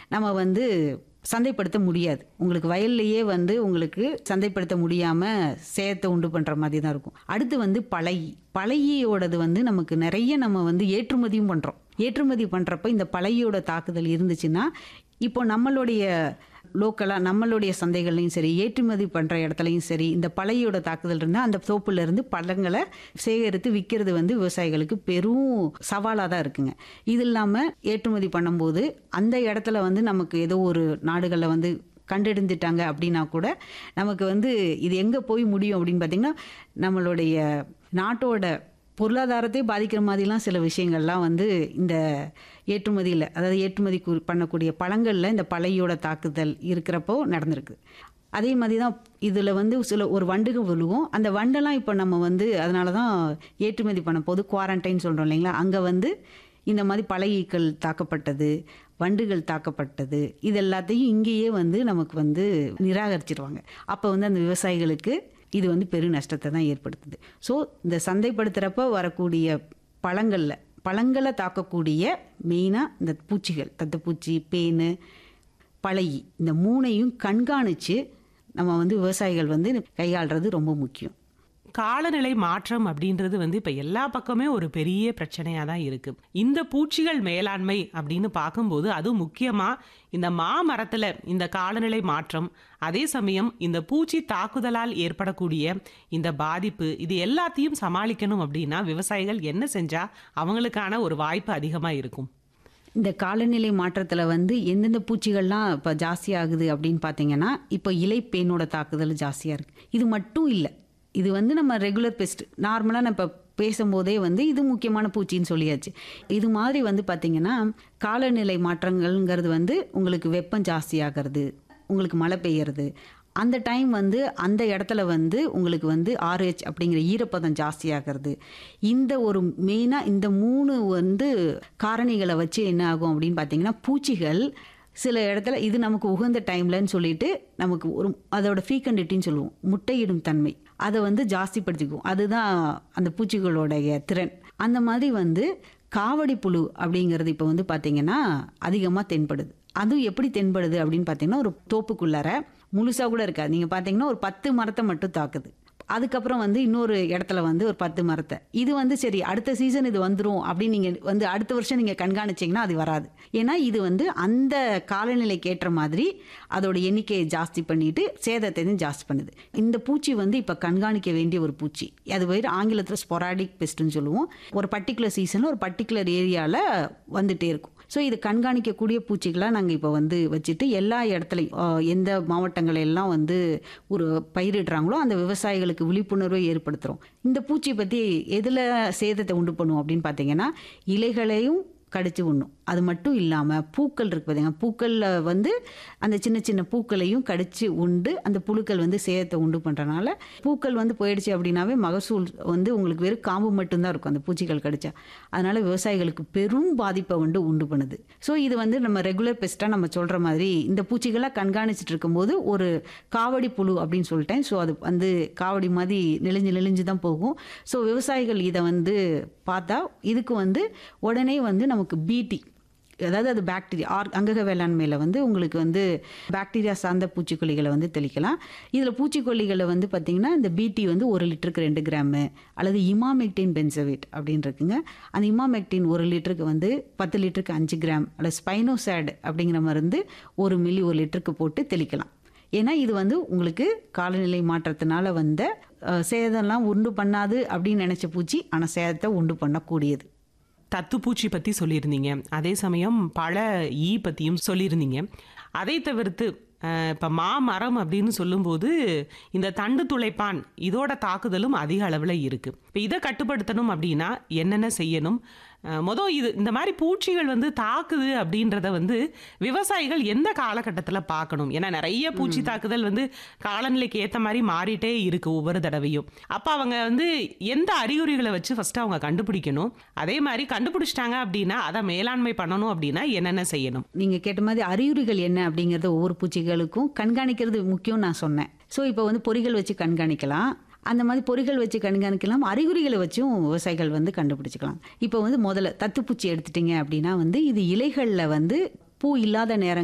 நம்ம வந்து சந்தைப்படுத்த முடியாது உங்களுக்கு வயல்லையே வந்து உங்களுக்கு சந்தைப்படுத்த முடியாமல் சேதத்தை உண்டு பண்ணுற மாதிரி தான் இருக்கும் அடுத்து வந்து பழகி பழகியோடது வந்து நமக்கு நிறைய நம்ம வந்து ஏற்றுமதியும் பண்ணுறோம் ஏற்றுமதி பண்ணுறப்ப இந்த பழகியோட தாக்குதல் இருந்துச்சுன்னா இப்போ நம்மளுடைய லோக்கலாக நம்மளுடைய சந்தைகள்லையும் சரி ஏற்றுமதி பண்ணுற இடத்துலையும் சரி இந்த பழையோட தாக்குதல் இருந்தால் அந்த தோப்புல இருந்து பழங்களை சேகரித்து விற்கிறது வந்து விவசாயிகளுக்கு பெரும் சவாலாக தான் இருக்குங்க இது இல்லாமல் ஏற்றுமதி பண்ணும்போது அந்த இடத்துல வந்து நமக்கு ஏதோ ஒரு நாடுகளில் வந்து கண்டெடுத்துட்டாங்க அப்படின்னா கூட நமக்கு வந்து இது எங்கே போய் முடியும் அப்படின்னு பார்த்திங்கன்னா நம்மளுடைய நாட்டோட பொருளாதாரத்தை பாதிக்கிற மாதிரிலாம் சில விஷயங்கள்லாம் வந்து இந்த ஏற்றுமதியில் அதாவது ஏற்றுமதி கு- பண்ணக்கூடிய பழங்களில் இந்த பழையோட தாக்குதல் இருக்கிறப்போ நடந்திருக்கு அதே மாதிரி தான் இதில் வந்து சில ஒரு வண்டுக விழுவும் அந்த வண்டெல்லாம் இப்போ நம்ம வந்து அதனால தான் ஏற்றுமதி பண்ண போது குவாரண்டைன் சொல்கிறோம் இல்லைங்களா அங்கே வந்து இந்த மாதிரி பழையீக்கள் தாக்கப்பட்டது வண்டுகள் தாக்கப்பட்டது இது எல்லாத்தையும் இங்கேயே வந்து நமக்கு வந்து நிராகரிச்சிருவாங்க அப்போ வந்து அந்த விவசாயிகளுக்கு இது வந்து பெரு நஷ்டத்தை தான் ஏற்படுத்துது ஸோ இந்த சந்தைப்படுத்துகிறப்ப வரக்கூடிய பழங்களில் பழங்களை தாக்கக்கூடிய மெயினாக இந்த பூச்சிகள் தத்துப்பூச்சி பேனு பழகி இந்த மூணையும் கண்காணித்து நம்ம வந்து விவசாயிகள் வந்து கையாளுறது ரொம்ப முக்கியம் காலநிலை மாற்றம் அப்படின்றது வந்து இப்ப எல்லா பக்கமே ஒரு பெரிய பிரச்சனையா தான் இருக்கு இந்த பூச்சிகள் மேலாண்மை அப்படின்னு பார்க்கும்போது அது முக்கியமா இந்த மாமரத்துல இந்த காலநிலை மாற்றம் அதே சமயம் இந்த பூச்சி தாக்குதலால் ஏற்படக்கூடிய இந்த பாதிப்பு இது எல்லாத்தையும் சமாளிக்கணும் அப்படின்னா விவசாயிகள் என்ன செஞ்சா அவங்களுக்கான ஒரு வாய்ப்பு அதிகமா இருக்கும் இந்த காலநிலை மாற்றத்தில் வந்து எந்தெந்த பூச்சிகள்லாம் இப்போ ஜாஸ்தியாகுது அப்படின்னு பார்த்தீங்கன்னா இப்போ இலைப்பேனோட தாக்குதல் ஜாஸ்தியாக இருக்குது இது மட்டும் இல்லை இது வந்து நம்ம ரெகுலர் பெஸ்ட் நார்மலாக நம்ம இப்போ பேசும்போதே வந்து இது முக்கியமான பூச்சின்னு சொல்லியாச்சு இது மாதிரி வந்து பார்த்திங்கன்னா காலநிலை மாற்றங்கள்ங்கிறது வந்து உங்களுக்கு வெப்பம் ஜாஸ்தியாகிறது உங்களுக்கு மழை பெய்யறது அந்த டைம் வந்து அந்த இடத்துல வந்து உங்களுக்கு வந்து ஆர்ஹெச் அப்படிங்கிற ஈரப்பதம் ஜாஸ்தியாகிறது இந்த ஒரு மெயினாக இந்த மூணு வந்து காரணிகளை வச்சு என்ன ஆகும் அப்படின்னு பார்த்தீங்கன்னா பூச்சிகள் சில இடத்துல இது நமக்கு உகந்த டைம்லன்னு சொல்லிட்டு நமக்கு ஒரு அதோட ஃபீக்கண்டிட்டின்னு சொல்லுவோம் முட்டையிடும் தன்மை அதை வந்து ஜாஸ்திப்படுத்திக்கும் அதுதான் அந்த பூச்சிகளுடைய திறன் அந்த மாதிரி வந்து காவடி புழு அப்படிங்கிறது இப்போ வந்து பார்த்தீங்கன்னா அதிகமாக தென்படுது அதுவும் எப்படி தென்படுது அப்படின்னு பார்த்தீங்கன்னா ஒரு தோப்புக்குள்ளார முழுசாக கூட இருக்காது நீங்கள் பார்த்தீங்கன்னா ஒரு பத்து மரத்தை மட்டும் தாக்குது அதுக்கப்புறம் வந்து இன்னொரு இடத்துல வந்து ஒரு பத்து மரத்தை இது வந்து சரி அடுத்த சீசன் இது வந்துடும் அப்படின்னு நீங்கள் வந்து அடுத்த வருஷம் நீங்கள் கண்காணிச்சிங்கன்னா அது வராது ஏன்னா இது வந்து அந்த காலநிலைக்கு ஏற்ற மாதிரி அதோட எண்ணிக்கையை ஜாஸ்தி பண்ணிட்டு சேதத்தையும் ஜாஸ்தி பண்ணுது இந்த பூச்சி வந்து இப்போ கண்காணிக்க வேண்டிய ஒரு பூச்சி அது வேறு ஆங்கிலத்தில் ஸ்பொராடிக் பெஸ்ட்டுன்னு சொல்லுவோம் ஒரு பர்டிகுலர் சீசனில் ஒரு பர்டிகுலர் ஏரியாவில் வந்துட்டே இருக்கும் ஸோ இது கண்காணிக்கக்கூடிய பூச்சிகளாக நாங்கள் இப்போ வந்து வச்சுட்டு எல்லா இடத்துலையும் ஆஹ், எந்த மாவட்டங்கள் எல்லாம் வந்து ஒரு பயிரிடுறாங்களோ அந்த விவசாயிகளுக்கு விழிப்புணர்வை ஏற்படுத்துகிறோம் இந்த பூச்சி பற்றி எதில் சேதத்தை உண்டு பண்ணுவோம் அப்படின்னு பார்த்தீங்கன்னா இலைகளையும் கடிச்சு உண்ணும் அது மட்டும் இல்லாமல் பூக்கள் இருக்கு பார்த்தீங்கன்னா பூக்களில் வந்து அந்த சின்ன சின்ன பூக்களையும் கடிச்சு உண்டு அந்த புழுக்கள் வந்து சேதத்தை உண்டு பண்ணுறனால பூக்கள் வந்து போயிடுச்சு அப்படின்னாவே மகசூல் வந்து உங்களுக்கு வெறும் காம்பு மட்டும்தான் இருக்கும் அந்த பூச்சிகள் கடிச்சா அதனால விவசாயிகளுக்கு பெரும் பாதிப்பை வந்து உண்டு பண்ணுது ஸோ இது வந்து நம்ம ரெகுலர் பெஸ்ட்டாக நம்ம சொல்கிற மாதிரி இந்த பூச்சிகளாக கண்காணிச்சிட்டு இருக்கும்போது ஒரு காவடி புழு அப்படின்னு சொல்லிட்டேன் ஸோ அது வந்து காவடி மாதிரி நெளிஞ்சு நெளிஞ்சு தான் போகும் ஸோ விவசாயிகள் இதை வந்து பார்த்தா இதுக்கு வந்து உடனே வந்து நமக்கு பிடி அதாவது அது பாக்டீரியா ஆர் அங்கக வேளாண்மையில் வந்து உங்களுக்கு வந்து பாக்டீரியா சார்ந்த பூச்சிக்கொல்லிகளை வந்து தெளிக்கலாம் இதில் பூச்சிக்கொல்லிகளை வந்து பார்த்திங்கன்னா இந்த பிடி வந்து ஒரு லிட்டருக்கு ரெண்டு கிராமு அல்லது இமாமெக்டின் பென்சவேட் அப்படின்னு இருக்குங்க அந்த இமாமெக்டின் ஒரு லிட்டருக்கு வந்து பத்து லிட்டருக்கு அஞ்சு கிராம் அல்லது ஸ்பைனோசேட் அப்படிங்கிற மருந்து ஒரு மில்லி ஒரு லிட்டருக்கு போட்டு தெளிக்கலாம் ஏன்னா இது வந்து உங்களுக்கு காலநிலை மாற்றத்தினால வந்த அஹ், சேதம்லாம் உண்டு பண்ணாது அப்படின்னு நினச்ச பூச்சி ஆனால் சேதத்தை உண்டு பண்ணக்கூடியது தத்துப்பூச்சி பத்தி சொல்லியிருந்தீங்க அதே சமயம் பல ஈ பத்தியும் சொல்லியிருந்தீங்க அதை தவிர்த்து அஹ், இப்ப மாமரம் அப்படின்னு சொல்லும்போது இந்த தண்டு துளைப்பான் இதோட தாக்குதலும் அதிக அளவில் இருக்கு இப்போ இதை கட்டுப்படுத்தணும் அப்படின்னா என்னென்ன செய்யணும் அஹ், மொதல் இது இந்த மாதிரி பூச்சிகள் வந்து தாக்குது அப்படின்றத வந்து விவசாயிகள் எந்த காலகட்டத்தில் பார்க்கணும் ஏன்னா நிறைய பூச்சி தாக்குதல் வந்து காலநிலைக்கு ஏற்ற மாதிரி மாறிட்டே இருக்கு ஒவ்வொரு தடவையும் அப்போ அவங்க வந்து எந்த அறிகுறிகளை வச்சு ஃபர்ஸ்ட் அவங்க கண்டுபிடிக்கணும் அதே மாதிரி கண்டுபிடிச்சிட்டாங்க அப்படின்னா அதை மேலாண்மை பண்ணணும் அப்படின்னா என்னென்ன செய்யணும் நீங்கள் கேட்ட மாதிரி அறிகுறிகள் என்ன அப்படிங்கிறத ஒவ்வொரு பூச்சிகளுக்கும் கண்காணிக்கிறது முக்கியம் நான் சொன்னேன் ஸோ இப்போ வந்து பொறிகள் வச்சு கண்காணிக்கலாம் அந்த மாதிரி பொறிகள் வச்சு கண்காணிக்கலாம் அறிகுறிகளை வச்சும் விவசாயிகள் வந்து கண்டுபிடிச்சிக்கலாம் இப்போ வந்து முதல்ல தத்துப்பூச்சி எடுத்துட்டீங்க அப்படின்னா வந்து இது இலைகளில் வந்து பூ இல்லாத நேரம்